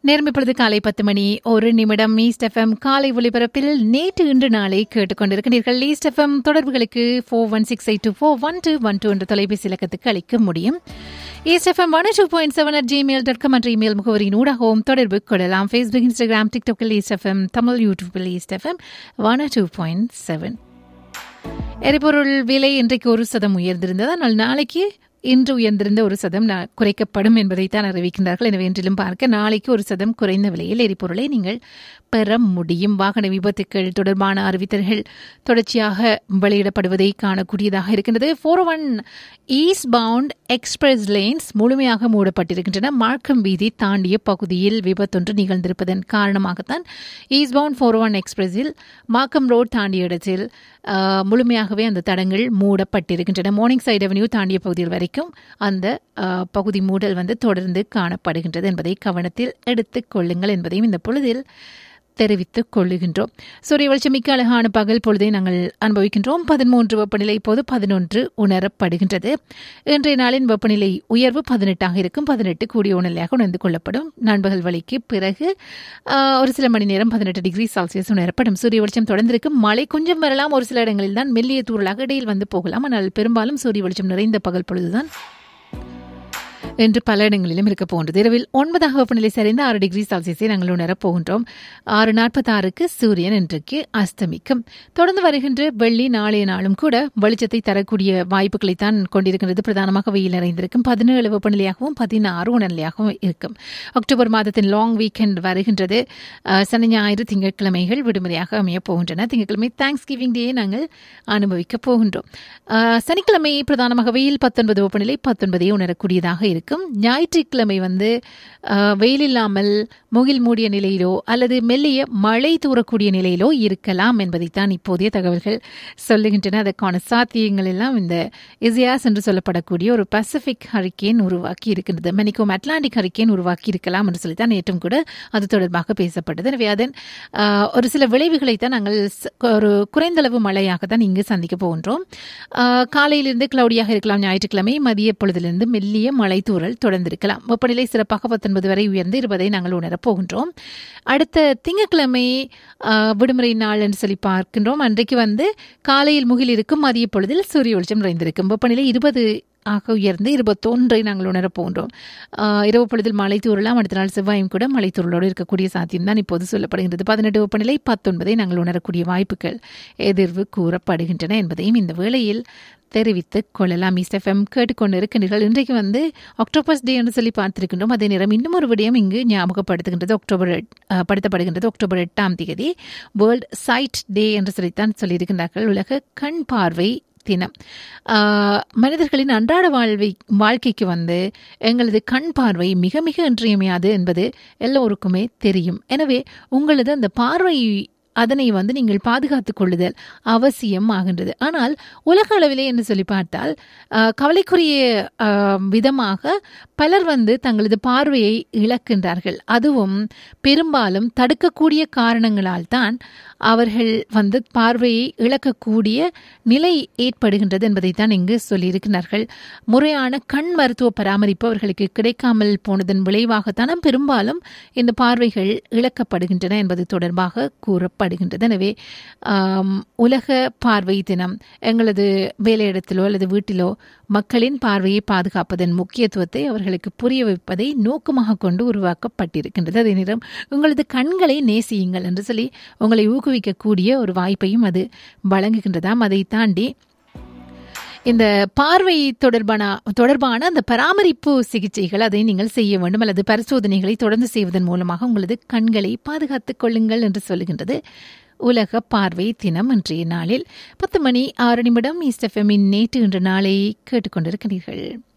நேரம் இப்பொழுது காலை பத்து மணி ஒரு நிமிடம் ஈஸ்ட் எஃப்எம் காலை ஒலிபரப்பில் நேற்று இன்று நாளை கேட்டுக்கொண்டிருக்கிறீர்கள் ஈஸ்ட் எஃப்எம் தொடர்புகளுக்கு four one six eight two four one two one two என்ற தொலைபேசி இலக்கத்துக்கு அளிக்க முடியும் East FM one two point seven at Gmail dot com என்ற இமெயில் முகவரியின் ஊடாகவும் தொடர்பு கொள்ளலாம் ஃபேஸ்புக் இன்ஸ்டாகிராம் டிக்டாக்கில் ஈஸ்ட் எஃப்எம் தமிழ் யூடியூபில் East FM one two point seven எரிபொருள் விலை இன்றைக்கு ஒரு சதம் உயர்ந்திருந்தது ஆனால் நாளைக்கு இன்று உயர்ந்திருந்த ஒரு சதம் நா- குறைக்கப்படும் என்பதைத்தான் அறிவிக்கின்றார்கள் எனவே இன்றிலும் பார்க்க நாளைக்கு ஒரு சதம் குறைந்த விலையில் எரிபொருளை நீங்கள் பெற முடியும் வாகன விபத்துக்கள் தொடர்பான அறிவித்தல்கள் தொடர்ச்சியாக வெளியிடப்படுவதை காணக்கூடியதாக இருக்கின்றது four one east bound express lanes முழுமையாக மூடப்பட்டிருக்கின்றன மார்க்கம் வீதி தாண்டிய பகுதியில் விபத்தொன்று நிகழ்ந்திருப்பதன் காரணமாகத்தான் ஈஸ்ட் பவுண்ட் ஃபோர் ஒன் எக்ஸ்பிரஸில் மார்க்கம் ரோட் தாண்டிய இடத்தில் ஆஹ், முழுமையாகவே அந்த தடங்கள் மூடப்பட்டிருக்கின்றன மார்னிங் சைட் அவென்யூ தாண்டிய பகுதியில் வரைக்கும் அந்த ஆஹ், பகுதி மூடல் வந்து தொடர்ந்து காணப்படுகின்றது என்பதை கவனத்தில் எடுத்துக் கொள்ளுங்கள் என்பதையும் இந்த பொழுதில் தெரிவித்துக் கொள்ளுகின்றோம் சூரிய வெளிச்சம் மிக்க அழகான பகல் பொழுதை நாங்கள் அனுபவிக்கின்றோம் பதிமூன்று வெப்பநிலை இப்போது பதினொன்று உணரப்படுகின்றது இன்றைய நாளின் வெப்பநிலை உயர்வு பதினெட்டாக இருக்கும் பதினெட்டு கூடிய உணர்நிலையாக உணர்ந்து கொள்ளப்படும் நண்பகல் வழிக்கு பிறகு ஆஹ், ஒரு சில மணி நேரம் பதினெட்டு டிகிரி செல்சியஸ் உணரப்படும் சூரிய வெளிச்சம் தொடர்ந்திருக்கும் மழை கொஞ்சம் வரலாம் ஒரு சில இடங்களில் தான் மெல்லிய தூரலாக இடையில் வந்து போகலாம் ஆனால் பெரும்பாலும் சூரிய வெளிச்சம் நிறைந்த பகல் பொழுதுதான் என்று பல இடங்களிலும் இருக்க போன்றது இரவில் ஒன்பதாக வெப்பநிலை சரிந்து ஆறு டிகிரி செல்சியஸை நாங்கள் உணரப் போகின்றோம் ஆறு நாற்பத்தாறுக்கு சூரியன் இன்றைக்கு அஸ்தமிக்கும் தொடர்ந்து வருகின்ற வெள்ளி நாளைய நாளும் கூட வெளிச்சத்தை தரக்கூடிய வாய்ப்புகளைத்தான் கொண்டிருக்கின்றது பிரதானமாக வெயில் நிறைந்திருக்கும் பதினேழு வெப்பநிலையாகவும் பதினாறு உணர்நிலையாகவும் இருக்கும் அக்டோபர் மாதத்தின் லாங் வீக்கெண்ட் வருகின்றது அஹ், சனி ஞாயிறு திங்கட்கிழமைகள் விடுமுறையாக அமையப் போகின்றன திங்கட்கிழமை தேங்க்ஸ் கிவிங் டே நாங்கள் அனுபவிக்கப் போகின்றோம் அஹ், சனிக்கிழமை பிரதானமாக வெயில் பத்தொன்பது வெப்பநிலை பத்தொன்பதே உணரக்கூடியதாக இருக்கும் ஞாயிற்றுக்கிழமை வந்து அஹ், வெயில் இல்லாமல் முகில் மூடிய நிலையிலோ அல்லது மெல்லிய மழை தூறக்கூடிய நிலையிலோ இருக்கலாம் என்பதைத்தான் இப்போதைய தகவல்கள் சொல்லுகின்றன அதற்கான சாத்தியங்கள் எல்லாம் இந்த இசியாஸ் என்று சொல்லப்படக்கூடிய ஒரு பசிபிக் ஹரிக்கேன் உருவாக்கி இருக்கின்றது மெனிக்கும் அட்லாண்டிக் ஹரிக்கேன் உருவாக்கி இருக்கலாம் என்று சொல்லித்தான் நேற்றும் கூட அது தொடர்பாக பேசப்பட்டது எனவே அதன் ஆஹ், ஒரு சில விளைவுகளைத்தான் நாங்கள் ச- ஒரு குறைந்தளவு மழையாக தான் இங்கு சந்திக்க போகின்றோம் ஆஹ், காலையிலிருந்து கிளவுடியாக இருக்கலாம் ஞாயிற்றுக்கிழமை மதிய பொழுதிலிருந்து மெல்லிய மழை தூறல் தொடர்ந்திருக்கலாம் வெப்பநிலை சிறப்பாக பத்தொன்பது வரை உயர்ந்து இருப்பதை நாங்கள் உணரப் போகின்றோம் அடுத்த திங்கட்கிழமை ஆஹ், விடுமுறை நாள் என்று சொல்லி பார்க்கின்றோம் அன்றைக்கு வந்து காலையில் முகில் இருக்கும் மதிய பொழுதில் சூரிய வெளிச்சம் நிறைந்திருக்கும் வெப்பநிலை இருபது ஆக உயர்ந்து இருபத்தொன்றை நாங்கள் உணரப் போகின்றோம் ஆஹ், இரவு பொழுதில் மழை தூறலாம் அடுத்த நாள் செவ்வாயும் கூட மழை தூறலோடு இருக்கக்கூடிய சாத்தியம் தான் இப்போது சொல்லப்படுகின்றது பதினெட்டு வெப்பநிலை பத்தொன்பதை நாங்கள் உணரக்கூடிய வாய்ப்புகள் எதிர்வு கூறப்படுகின்றன என்பதையும் இந்த வேளையில் தெரிவித்துக் கொள்ளலாம் ஈஸ்ட் எஃப்எம் கேட்டுக்கொண்டு இருக்கின்றீர்கள் இன்றைக்கு வந்து அக்டோபர்ஸ் டே என்று சொல்லி பார்த்திருக்கின்றோம் அதே நேரம் இன்னும் ஒரு விடயம் இங்கு ஞாபகப்படுத்துகின்றது அக்டோபர் எட்- அஹ், படுத்தப்படுகின்றது அக்டோபர் எட்டாம் தேதி வேர்ல்ட் சைட் டே என்று சொல்லித்தான் சொல்லியிருக்கின்றார்கள் உலக கண் பார்வை தினம் ஆஹ், மனிதர்களின் அன்றாட வாழ்வை வாழ்க்கைக்கு வந்து எங்களது கண் பார்வை மிக மிக இன்றியமையாது என்பது எல்லோருக்குமே தெரியும் எனவே உங்களது அந்த பார்வை அதனை வந்து நீங்கள் பாதுகாத்துக் கொள்ளுதல் அவசியம் ஆகின்றது ஆனால் உலக அளவிலே என்று சொல்லி பார்த்தால் ஆஹ், கவலைக்குரிய ஆஹ், விதமாக பலர் வந்து தங்களது பார்வையை இழக்கின்றார்கள் அதுவும் பெரும்பாலும் தடுக்கக்கூடிய காரணங்களால் தான் அவர்கள் வந்து பார்வையை இழக்கக்கூடிய நிலை ஏற்படுகின்றது என்பதைத்தான் இங்கு சொல்லியிருக்கிறார்கள் முறையான கண் மருத்துவ பராமரிப்பு அவர்களுக்கு கிடைக்காமல் போனதன் விளைவாகத்தான் பெரும்பாலும் இந்த பார்வைகள் இழக்கப்படுகின்றன என்பது தொடர்பாக கூறப்படுகின்றது எனவே ஆம், உலக பார்வை தினம் எங்களது வேலையிடத்திலோ அல்லது வீட்டிலோ மக்களின் பார்வையை பாதுகாப்பதன் முக்கியத்துவத்தை அவர்களுக்கு புரிய வைப்பதை நோக்கமாக கொண்டு உருவாக்கப்பட்டிருக்கின்றது அதே நேரம் உங்களது கண்களை நேசியுங்கள் என்று சொல்லி உங்களை ஊக்குவிக்கக்கூடிய ஒரு வாய்ப்பையும் அது வழங்குகின்றதாம் அதை தாண்டி இந்த பார்வை தொடர்பான தொடர்பான அந்த பராமரிப்பு சிகிச்சைகள் அதை நீங்கள் செய்ய வேண்டும் அல்லது பரிசோதனைகளை தொடர்ந்து செய்வதன் மூலமாக உங்களது கண்களை பாதுகாத்துக் கொள்ளுங்கள் என்று சொல்லுகின்றது உலக பார்வை தினம் இன்றைய நாளில் பத்து மணி ஆறு நிமிடம் ஈஸ்ட் எஃப்எம்மின் நேற்று இன்று நாளை கேட்டுக்கொண்டிருக்கிறீர்கள்